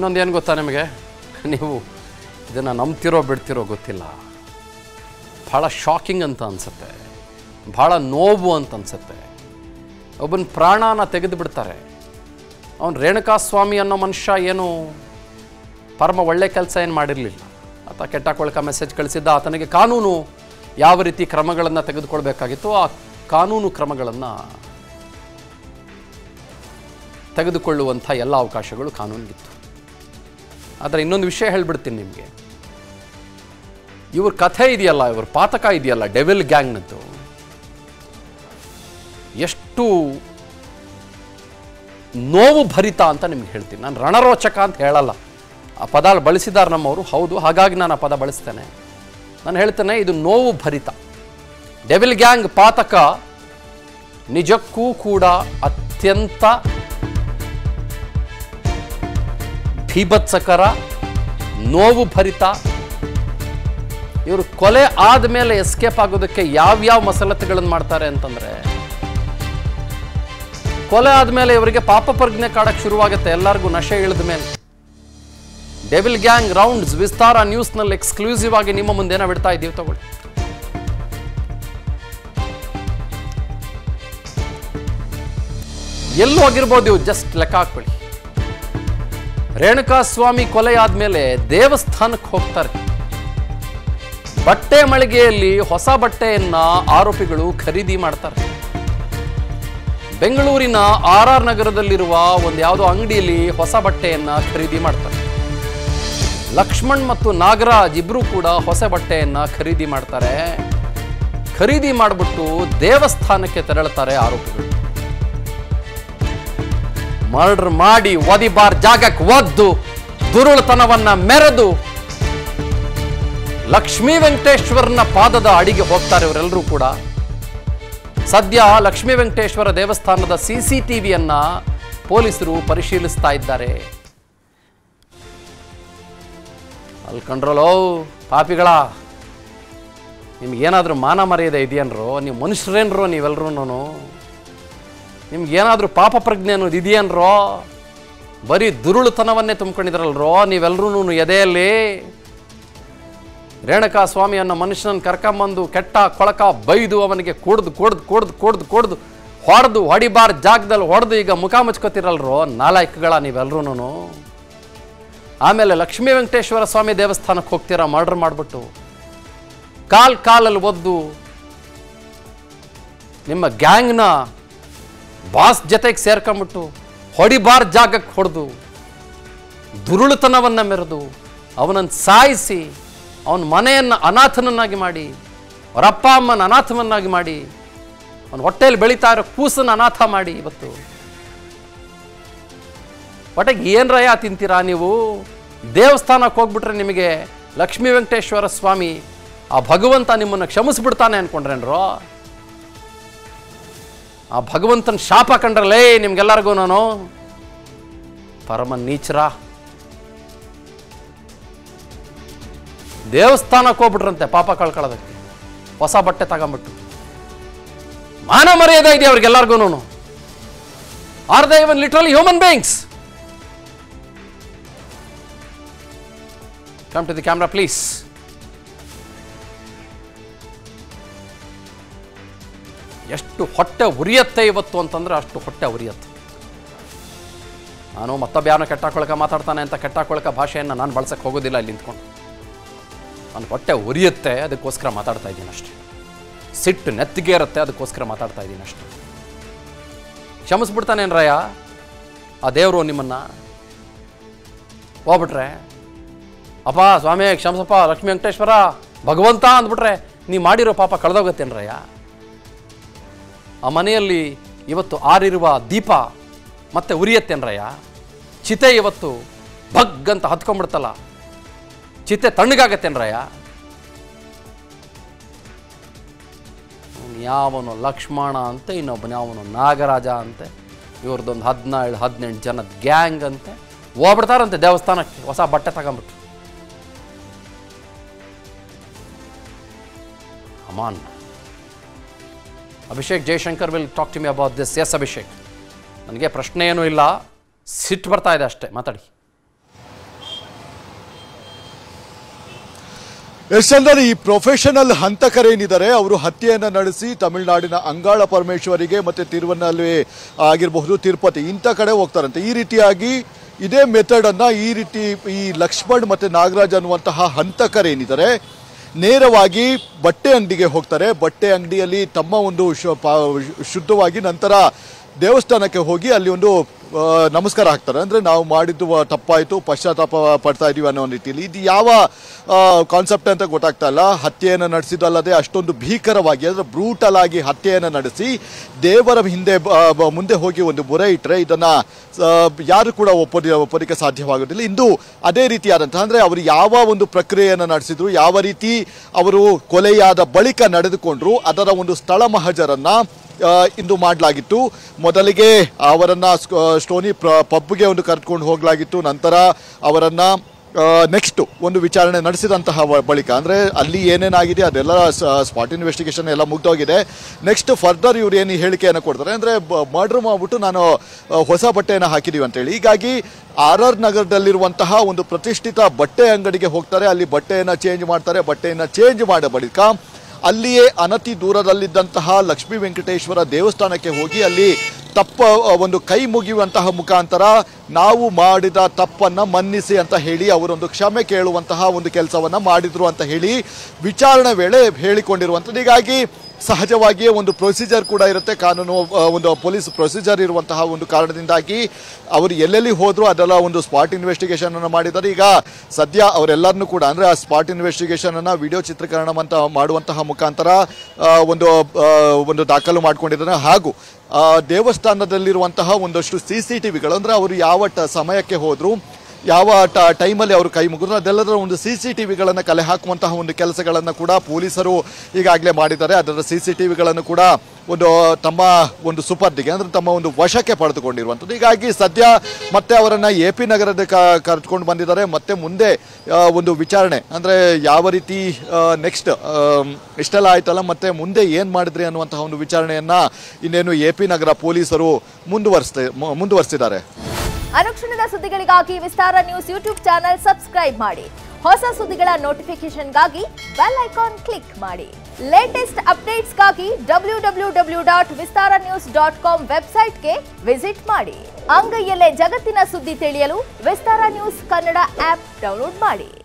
ಇನ್ನೊಂದು ಏನು ಗೊತ್ತಾ ನಿಮಗೆ ನೀವು ಇದನ್ನು ನಂಬ್ತಿರೋ ಬಿಡ್ತಿರೋ ಗೊತ್ತಿಲ್ಲ ಭಾಳ ಶಾಕಿಂಗ್ ಅಂತ ಅನಿಸುತ್ತೆ ಭಾಳ ನೋವು ಅಂತ ಅನಿಸುತ್ತೆ ಒಬ್ಬನ ಪ್ರಾಣನ ತೆಗೆದು ಬಿಡ್ತಾರೆ ಅವನು ರೇಣುಕಾಸ್ವಾಮಿ ಅನ್ನೋ ಮನುಷ್ಯ ಏನು ಪರಮ ಒಳ್ಳೆ ಕೆಲಸ ಏನು ಮಾಡಿರಲಿಲ್ಲ ಆತ ಕೆಟ್ಟ ಕೊಳಕ ಮೆಸೇಜ್ ಕಳಿಸಿದ್ದ ಆತನಿಗೆ ಕಾನೂನು ಯಾವ ರೀತಿ ಕ್ರಮಗಳನ್ನು ತೆಗೆದುಕೊಳ್ಬೇಕಾಗಿತ್ತು ಆ ಕಾನೂನು ಕ್ರಮಗಳನ್ನು ತೆಗೆದುಕೊಳ್ಳುವಂಥ ಎಲ್ಲ ಅವಕಾಶಗಳು ಕಾನೂನಿಗಿತ್ತು ಆದರೆ ಇನ್ನೊಂದು ವಿಷಯ ಹೇಳ್ಬಿಡ್ತೀನಿ ನಿಮಗೆ ಇವ್ರ ಕಥೆ ಇದೆಯಲ್ಲ ಇವ್ರ ಪಾತಕ ಇದೆಯಲ್ಲ ಡೆವಿಲ್ ಗ್ಯಾಂಗ್ನದ್ದು ಎಷ್ಟು ನೋವು ಭರಿತ ಅಂತ ನಿಮ್ಗೆ ಹೇಳ್ತೀನಿ ನಾನು ರಣರೋಚಕ ಅಂತ ಹೇಳಲ್ಲ ಆ ಪದ ಬಳಸಿದ್ದಾರೆ ನಮ್ಮವರು ಹೌದು ಹಾಗಾಗಿ ನಾನು ಆ ಪದ ಬಳಸ್ತೇನೆ ನಾನು ಹೇಳ್ತೇನೆ ಇದು ನೋವು ಭರಿತ ಡೆವಿಲ್ ಗ್ಯಾಂಗ್ ಪಾತಕ ನಿಜಕ್ಕೂ ಕೂಡ ಅತ್ಯಂತ ಭೀಭತ್ಸಕರ ನೋವು ಭರಿತ ಇವರು ಕೊಲೆ ಆದಮೇಲೆ ಎಸ್ಕೇಪ್ ಆಗೋದಕ್ಕೆ ಯಾವ್ಯಾವ ಮಸಲತ್ತುಗಳನ್ನು ಮಾಡ್ತಾರೆ ಅಂತಂದ್ರೆ ಕೊಲೆ ಆದಮೇಲೆ ಇವರಿಗೆ ಪಾಪ ಪ್ರಜ್ಞೆ ಕಾಡಕ್ಕೆ ಶುರುವಾಗುತ್ತೆ ಎಲ್ಲರಿಗೂ ನಶೆ ಇಳಿದ ಮೇಲೆ ಡೆವಿಲ್ ಗ್ಯಾಂಗ್ ರೌಂಡ್ಸ್ ವಿಸ್ತಾರ ನ್ಯೂಸ್ನಲ್ಲಿ ಎಕ್ಸ್ಕ್ಲೂಸಿವ್ ಆಗಿ ನಿಮ್ಮ ಮುಂದೆ ನಾವು ಇಡ್ತಾ ಇದ್ದೀವಿ ತಗೊಳ್ಳಿ ಎಲ್ಲೂ ಹೋಗಿರ್ಬೋದು ಇವು ಜಸ್ಟ್ ಲೆಕ್ಕ ಹಾಕೊಳ್ಳಿ ರೇಣುಕಾ ಸ್ವಾಮಿ ಕೊಲೆ ಆದ್ಮೇಲೆ ದೇವಸ್ಥಾನಕ್ಕೆ ಹೋಗ್ತಾರೆ ಬಟ್ಟೆ ಮಳಿಗೆಯಲ್ಲಿ ಹೊಸ ಬಟ್ಟೆಯನ್ನ ಆರೋಪಿಗಳು ಖರೀದಿ ಮಾಡ್ತಾರೆ ಬೆಂಗಳೂರಿನ ಆರ್ ಆರ್ ನಗರದಲ್ಲಿರುವ ಒಂದು ಯಾವುದೋ ಅಂಗಡಿಯಲ್ಲಿ ಹೊಸ ಬಟ್ಟೆಯನ್ನ ಖರೀದಿ ಮಾಡ್ತಾರೆ ಲಕ್ಷ್ಮಣ್ ಮತ್ತು ನಾಗರಾಜ್ ಇಬ್ರು ಕೂಡ ಹೊಸ ಬಟ್ಟೆಯನ್ನ ಖರೀದಿ ಮಾಡ್ತಾರೆ ಖರೀದಿ ಮಾಡಿಬಿಟ್ಟು ದೇವಸ್ಥಾನಕ್ಕೆ ತೆರಳುತ್ತಾರೆ ಆರೋಪಿಗಳು ಮರ್ಡರ್ ಮಾಡಿ ಒದಿಬಾರ್ ಜಾಗಕ್ಕೆ ಒದ್ದು ದುರುಳತನವನ್ನ ಮೆರೆದು ಲಕ್ಷ್ಮೀ ವೆಂಕಟೇಶ್ವರನ ಪಾದದ ಅಡಿಗೆ ಹೋಗ್ತಾರೆ ಇವರೆಲ್ಲರೂ ಕೂಡ ಸದ್ಯ ಲಕ್ಷ್ಮೀ ವೆಂಕಟೇಶ್ವರ ದೇವಸ್ಥಾನದ ಸಿ ಸಿ ಟಿವಿಯನ್ನ ಪೊಲೀಸರು ಪರಿಶೀಲಿಸ್ತಾ ಇದ್ದಾರೆ ಅಲ್ಲಿ ಕಂಡ್ರಲ್ಲೋ ಪಾಪಿಗಳ ನಿಮ್ಗೇನಾದ್ರೂ ಮಾನ ಮರ್ಯಾದೆ ಇದೆಯನ್ರೋ ನೀವು ಮನುಷ್ಯರೇನ್ರೋ ನೀವೆಲ್ಲರೂ ನಿಮ್ಗೇನಾದ್ರೂ ಪಾಪ ಪ್ರಜ್ಞೆ ಅನ್ನೋದು ಇದೆಯನ್ರೋ ಬರೀ ದುರುಳುತನವನ್ನೇ ತುಂಬ್ಕೊಂಡಿದ್ರಲ್ರೋ ನೀವೆಲ್ಲರೂ ಎದೆಯಲ್ಲಿ ರೇಣುಕಾ ಸ್ವಾಮಿ ಅನ್ನೋ ಮನುಷ್ಯನನ್ನು ಕರ್ಕೊಂಬಂದು ಕೆಟ್ಟ ಕೊಳಕ ಬೈದು ಅವನಿಗೆ ಕುಡ್ದು ಕುಡ್ದು ಕುಡ್ದು ಕುಡ್ದು ಕುಡ್ದು ಹೊಡೆದು ಹೊಡಿಬಾರ್ ಜಾಗದಲ್ಲಿ ಹೊಡೆದು ಈಗ ಮುಖ ಮುಚ್ಕೋತಿರಲ್ರೋ ನಾಲಾಯಕಗಳ ನೀವೆಲ್ಲರೂ ಆಮೇಲೆ ಲಕ್ಷ್ಮೀ ವೆಂಕಟೇಶ್ವರ ಸ್ವಾಮಿ ದೇವಸ್ಥಾನಕ್ಕೆ ಹೋಗ್ತೀರಾ ಮರ್ಡರ್ ಮಾಡಿಬಿಟ್ಟು ಕಾಲ್ ಕಾಲಲ್ಲಿ ಒದ್ದು ನಿಮ್ಮ ಗ್ಯಾಂಗ್ನ ಬಾಸ್ ಜೊತೆಗೆ ಸೇರ್ಕೊಂಬಿಟ್ಟು ಹೊಡಿಬಾರ್ ಜಾಗಕ್ಕೆ ಹೊಡೆದು ದುರುಳುತನವನ್ನು ಮೆರೆದು ಅವನನ್ನು ಸಾಯಿಸಿ ಅವನ ಮನೆಯನ್ನು ಅನಾಥನನ್ನಾಗಿ ಮಾಡಿ ಅವರ ಅಪ್ಪ ಅಮ್ಮನ ಅನಾಥವನ್ನಾಗಿ ಮಾಡಿ ಅವನ ಹೊಟ್ಟೆಯಲ್ಲಿ ಬೆಳೀತಾ ಇರೋ ಕೂಸನ್ನು ಅನಾಥ ಮಾಡಿ ಇವತ್ತು ಒಟ್ಟಿಗೆ ಏನರಯ್ಯ ತಿಂತೀರಾ ನೀವು ದೇವಸ್ಥಾನಕ್ಕೆ ಹೋಗ್ಬಿಟ್ರೆ ನಿಮಗೆ ಲಕ್ಷ್ಮೀ ವೆಂಕಟೇಶ್ವರ ಸ್ವಾಮಿ ಆ ಭಗವಂತ ನಿಮ್ಮನ್ನು ಕ್ಷಮಿಸ್ಬಿಡ್ತಾನೆ ಅನ್ಕೊಂಡ್ರೇನ್ರೋ ಆ ಭಗವಂತನ ಶಾಪ ಕಂಡ್ರಲ್ಲೇ ನಿಮ್ಗೆಲ್ಲರಿಗೂ ನಾನು ಪರಮ ನೀಚರ ದೇವಸ್ಥಾನಕ್ಕೆ ಹೋಗ್ಬಿಟ್ರಂತೆ ಪಾಪ ಕಳ್ಕೊಳ್ಳೋದಕ್ಕೆ ಹೊಸ ಬಟ್ಟೆ ತಗೊಂಬಿಟ್ಟು ಮಾನ ಮರ್ಯಾದೆ ಇದೆ ಅವ್ರಿಗೆಲ್ಲರಿಗೂ are the even literally human beings come to the camera please ಎಷ್ಟು ಹೊಟ್ಟೆ ಉರಿಯತ್ತೆ ಇವತ್ತು ಅಂತಂದ್ರೆ ಅಷ್ಟು ಹೊಟ್ಟೆ ಉರಿಯತ್ತೆ ನಾನು ಮತ್ತೊಬ್ಬ ಯಾವನೋ ಕೆಟ್ಟಾಕೊಳಕ ಮಾತಾಡ್ತಾನೆ ಅಂತ ಕೆಟ್ಟಾಕೊಳಕ ಭಾಷೆಯನ್ನು ನಾನು ಬಳಸಕ್ಕೆ ಹೋಗೋದಿಲ್ಲ ಇಲ್ಲಿ ನಿಂತ್ಕೊಂಡು ನನ್ನ ಹೊಟ್ಟೆ ಉರಿಯುತ್ತೆ ಅದಕ್ಕೋಸ್ಕರ ಮಾತಾಡ್ತಾ ಇದ್ದೀನಿ ಅಷ್ಟೇ ಸಿಟ್ಟು ನೆತ್ತಿಗೆ ಇರುತ್ತೆ ಅದಕ್ಕೋಸ್ಕರ ಮಾತಾಡ್ತಾ ಇದ್ದೀನಿ ಅಷ್ಟೇ ಕ್ಷಮಿಸ್ಬಿಡ್ತಾನೇನ್ರಯ್ಯ ಆ ದೇವರು ನಿಮ್ಮನ್ನು ಹೋಗ್ಬಿಟ್ರೆ ಅಪ್ಪ ಸ್ವಾಮಿ ಕ್ಷಮಿಸಪ್ಪ ಲಕ್ಷ್ಮೀ ವೆಂಕಟೇಶ್ವರ ಭಗವಂತ ಅಂದ್ಬಿಟ್ರೆ ನೀ ಮಾಡಿರೋ ಪಾಪ ಕಳೆದೋಗತ್ತೇನ್ರಯ್ಯ ಆ ಮನೆಯಲ್ಲಿ ಇವತ್ತು ಆರಿರುವ ದೀಪ ಮತ್ತೆ ಉರಿಯತ್ತೇನ್ರಯ್ಯ ಚಿತೆ ಇವತ್ತು ಭಗ್ ಅಂತ ಹತ್ಕೊಂಡ್ಬಿಡ್ತಲ್ಲ ಚಿತೆ ತಣ್ಣಗಾಗತ್ತೇನ್ರಯ್ಯ ಅವ್ನು ಯಾವನು ಲಕ್ಷ್ಮಣ ಅಂತೆ ಇನ್ನೊಬ್ಬನ ಯಾವನು ನಾಗರಾಜ ಅಂತೆ ಇವ್ರದ್ದೊಂದು ಹದಿನೇಳು ಹದಿನೆಂಟು ಜನದ ಗ್ಯಾಂಗ್ ಅಂತೆ ಹೋಗ್ಬಿಡ್ತಾರಂತೆ ದೇವಸ್ಥಾನಕ್ಕೆ ಹೊಸ ಬಟ್ಟೆ ತಗೊಂಬಿಟ್ಟು Aman Abhishek Jayashankar will talk to me about this yes Abhishek ನನಗೆ ಪ್ರಶ್ನೆ ಏನೂ ಇಲ್ಲ ಸಿಟ್ಟು ಬರ್ತಾ ಇದೆ ಅಷ್ಟೇ ಮಾತಾಡಿ ಎಷ್ಟಂದ್ರೆ ಈ ಪ್ರೊಫೆಷನಲ್ ಹಂತಕರೇನಿದ್ದಾರೆ ಅವರು ಹತ್ಯೆಯನ್ನು ನಡೆಸಿ ತಮಿಳುನಾಡಿನ ಅಂಗಾಳ ಪರಮೇಶ್ವರಿಗೆ ಮತ್ತೆ ತಿರುವನಲ್ಲಿ ಆಗಿರಬಹುದು ತಿರುಪತಿ ಇಂಥ ಕಡೆ ಹೋಗ್ತಾರಂತೆ ಈ ರೀತಿಯಾಗಿ ಇದೇ ಮೆಥಡ್ ಅನ್ನ ಈ ರೀತಿ ಈ ಲಕ್ಷ್ಮಣ್ ಮತ್ತೆ ನಾಗರಾಜ್ ಅನ್ನುವಂತಹ ಹಂತಕರೇನಿದ್ದಾರೆ ನೇರವಾಗಿ ಬಟ್ಟೆ ಅಂಗಡಿಗೆ ಹೋಗ್ತಾರೆ ಬಟ್ಟೆ ಅಂಗಡಿಯಲ್ಲಿ ತಮ್ಮ ಒಂದು ಶು- ಪಾ- ಶುದ್ಧವಾಗಿ ನಂತರ ದೇವಸ್ಥಾನಕ್ಕೆ ಹೋಗಿ ಅಲ್ಲಿ ಒಂದು ಆ, ನಮಸ್ಕಾರ ಹಾಕ್ತಾರೆ ಅಂದ್ರೆ ನಾವು ಮಾಡಿದ್ದು ಆ, ತಪ್ಪಾಯ್ತು ಪಶ್ಚಾತ್ತಾಪ ಪಡ್ತಾ ಇದೀವಿ ಅನ್ನೋ ಒಂದು ರೀತಿಯಲ್ಲಿ ಇದು ಯಾವ ಕಾನ್ಸೆಪ್ಟ್ ಅಂತ ಗೊತ್ತಾಗ್ತಾ ಇಲ್ಲ ಹತ್ಯೆಯನ್ನು ನಡೆಸಿದಲ್ಲದೆ ಅಷ್ಟೊಂದು ಭೀಕರವಾಗಿ ಅಂದ್ರೆ ಬ್ರೂಟಲ್ ಆಗಿ ಹತ್ಯೆಯನ್ನು ನಡೆಸಿ ದೇವರ ಹಿಂದೆ ಬ- ಬ- ಮುಂದೆ ಹೋಗಿ ಒಂದು ಬುರೆ ಇಟ್ಟರೆ ಇದನ್ನ ಆ, ಯಾರು ಕೂಡ ಒಪ್ಪೋದಿ ಒಪ್ಪೋದಿಕ್ಕೆ ಸಾಧ್ಯವಾಗೋದಿಲ್ಲ ಇಂದು ಅದೇ ರೀತಿಯಾದಂತಹ ಅಂದ್ರೆ ಅವರು ಯಾವ ಒಂದು ಪ್ರಕ್ರಿಯೆಯನ್ನು ನಡೆಸಿದ್ರು ಯಾವ ರೀತಿ ಅವರು ಕೊಲೆಯಾದ ಬಳಿಕ ನಡೆದುಕೊಂಡ್ರು ಅದರ ಒಂದು ಸ್ಥಳ ಮಹಜರನ್ನ ಆ, ಇಂದು ಮಾಡಲಾಗಿತ್ತು ಮೊದಲಿಗೆ ಅವರನ್ನ ಸ್ಕ- ಸ್ಟೋನಿ ಪ್ರ- ಪಬ್ಗೆ ಒಂದು ಕರ್ಕೊಂಡು ಹೋಗಲಾಗಿತ್ತು ನಂತರ ಅವರನ್ನ ನೆಕ್ಸ್ಟ್ ಒಂದು ವಿಚಾರಣೆ ನಡೆಸಿದಂತಹ ವ- ಬಳಿಕ ಅಂದ್ರೆ ಅಲ್ಲಿ ಏನೇನಾಗಿದೆ ಅದೆಲ್ಲ ಸ್ಪಾಟ್ ಇನ್ವೆಸ್ಟಿಗೇಷನ್ ಎಲ್ಲ ಮುಗ್ದೋಗಿದೆ ನೆಕ್ಸ್ಟ್ ಫರ್ದರ್ ಇವ್ರು ಏನು ಹೇಳಿಕೆಯನ್ನು ಕೊಡ್ತಾರೆ ಅಂದ್ರೆ ಮರ್ಡರ್ ಮಾಡ್ಬಿಟ್ಟು ನಾನು ಆ, ಹೊಸ ಬಟ್ಟೆಯನ್ನು ಹಾಕಿದೀವಿ ಅಂತೇಳಿ ಹೀಗಾಗಿ ಆರ್ ಆರ್ ನಗರದಲ್ಲಿರುವಂತಹ ಒಂದು ಪ್ರತಿಷ್ಠಿತ ಬಟ್ಟೆ ಅಂಗಡಿಗೆ ಹೋಗ್ತಾರೆ ಅಲ್ಲಿ ಬಟ್ಟೆಯನ್ನು ಚೇಂಜ್ ಮಾಡ್ತಾರೆ ಬಟ್ಟೆಯನ್ನು ಚೇಂಜ್ ಮಾಡಿದ ಬಳಿಕ ಅಲ್ಲಿಯೇ ಅನತಿ ದೂರದಲ್ಲಿದ್ದಂತಹ ಲಕ್ಷ್ಮೀ ವೆಂಕಟೇಶ್ವರ ದೇವಸ್ಥಾನಕ್ಕೆ ಹೋಗಿ ಅಲ್ಲಿ ತಪ್ಪ ಒಂದು ಕೈ ಮುಗಿಯುವಂತಹ ಮುಖಾಂತರ ನಾವು ಮಾಡಿದ ತಪ್ಪನ್ನ ಮನ್ನಿಸಿ ಅಂತ ಹೇಳಿ ಅವರೊಂದು ಕ್ಷಮೆ ಕೇಳುವಂತಹ ಒಂದು ಕೆಲಸವನ್ನ ಮಾಡಿದ್ರು ಅಂತ ಹೇಳಿ ವಿಚಾರಣೆ ವೇಳೆ ಹೇಳಿಕೊಂಡಿರುವಂಥದ್ದು ಹೀಗಾಗಿ ಸಹಜವಾಗಿಯೇ ಒಂದು ಪ್ರೊಸೀಜರ್ ಕೂಡ ಇರುತ್ತೆ ಕಾನೂನು ಆ, ಒಂದು ಪೊಲೀಸ್ ಪ್ರೊಸೀಜರ್ ಇರುವಂತಹ ಒಂದು ಕಾರಣದಿಂದಾಗಿ ಅವರು ಎಲ್ಲೆಲ್ಲಿ ಹೋದ್ರು ಅದೆಲ್ಲ ಒಂದು ಸ್ಪಾಟ್ ಇನ್ವೆಸ್ಟಿಗೇಷನ್ ಅನ್ನು ಮಾಡಿದ್ದಾರೆ ಈಗ ಸದ್ಯ ಅವರೆಲ್ಲರನ್ನೂ ಕೂಡ ಅಂದ್ರೆ ಆ ಸ್ಪಾಟ್ ಇನ್ವೆಸ್ಟಿಗೇಷನ್ ಅನ್ನ ವಿಡಿಯೋ ಚಿತ್ರೀಕರಣ ಅಂತ ಮಾಡುವಂತಹ ಮುಖಾಂತರ ಆ, ಒಂದು ಆ, ಒಂದು ದಾಖಲು ಮಾಡ್ಕೊಂಡಿದ್ದಾರೆ ಹಾಗೂ ಆ, ದೇವಸ್ಥಾನದಲ್ಲಿರುವಂತಹ ಒಂದಷ್ಟು ಸಿ ಸಿ ಟಿವಿಗಳು ಅಂದ್ರೆ ಅವರು ಯಾವ ಟ- ಸಮಯಕ್ಕೆ ಹೋದ್ರು ಯಾವ ಟ- ಟೈಮಲ್ಲಿ ಅವರು ಕೈ ಮುಗಿದ್ರು ಅದೆಲ್ಲದರ ಒಂದು ಸಿ ಸಿ ಟಿವಿಗಳನ್ನು ಕಲೆ ಹಾಕುವಂತಹ ಒಂದು ಕೆಲಸಗಳನ್ನು ಕೂಡ ಪೊಲೀಸರು ಈಗಾಗಲೇ ಮಾಡಿದ್ದಾರೆ ಅದರ ಸಿ ಸಿ ಟಿವಿಗಳನ್ನು ಕೂಡ ಒಂದು ತಮ್ಮ ಒಂದು ಸುಪರ್ದಿಗೆ ಅಂದ್ರೆ ತಮ್ಮ ಒಂದು ವಶಕ್ಕೆ ಪಡೆದುಕೊಂಡಿರುವಂಥದ್ದು ಹೀಗಾಗಿ ಸದ್ಯ ಮತ್ತೆ ಅವರನ್ನ ಎ ಪಿ ನಗರದ ಕ- ಕರೆದುಕೊಂಡು ಬಂದಿದ್ದಾರೆ ಮತ್ತೆ ಮುಂದೆ ಆ, ಒಂದು ವಿಚಾರಣೆ ಅಂದ್ರೆ ಯಾವ ರೀತಿ ನೆಕ್ಸ್ಟ್ ಇಷ್ಟೆಲ್ಲ ಆಯ್ತಲ್ಲ ಮತ್ತೆ ಮುಂದೆ ಏನ್ ಮಾಡಿದ್ರಿ ಅನ್ನುವಂತಹ ಒಂದು ವಿಚಾರಣೆಯನ್ನ ಇನ್ನೇನು ಎ ಪಿ ನಗರ ಪೊಲೀಸರು ಮುಂದುವರಿಸ್ತಾ ಮುಂದುವರಿಸಿದ್ದಾರೆ ಅನುಕ್ಷಣದ ಸುದ್ದಿಗಳಿಗಾಗಿ Vistara news YouTube channel subscribe ಮಾಡಿ ಹೊಸ ಸುದ್ದಿಗಳ ನೋಟಿಫಿಕೇಶನ್ಗಾಗಿ ಬೆಲ್ ಐಕಾನ್ ಕ್ಲಿಕ್ ಮಾಡಿ ಲೇಟೆಸ್ಟ್ ಅಪ್ಡೇಟ್ಸ್ಗಾಗಿ W W W dot Vistara news dot com ವೆಬ್ಸೈಟ್ಗೆ ವಿಸಿಟ್ ಮಾಡಿ ಅಂಗೈಯಲ್ಲೇ ಜಗತ್ತಿನ ಸುದ್ದಿ ತಿಳಿಯಲು Vistara news Kannada app download ಮಾಡಿ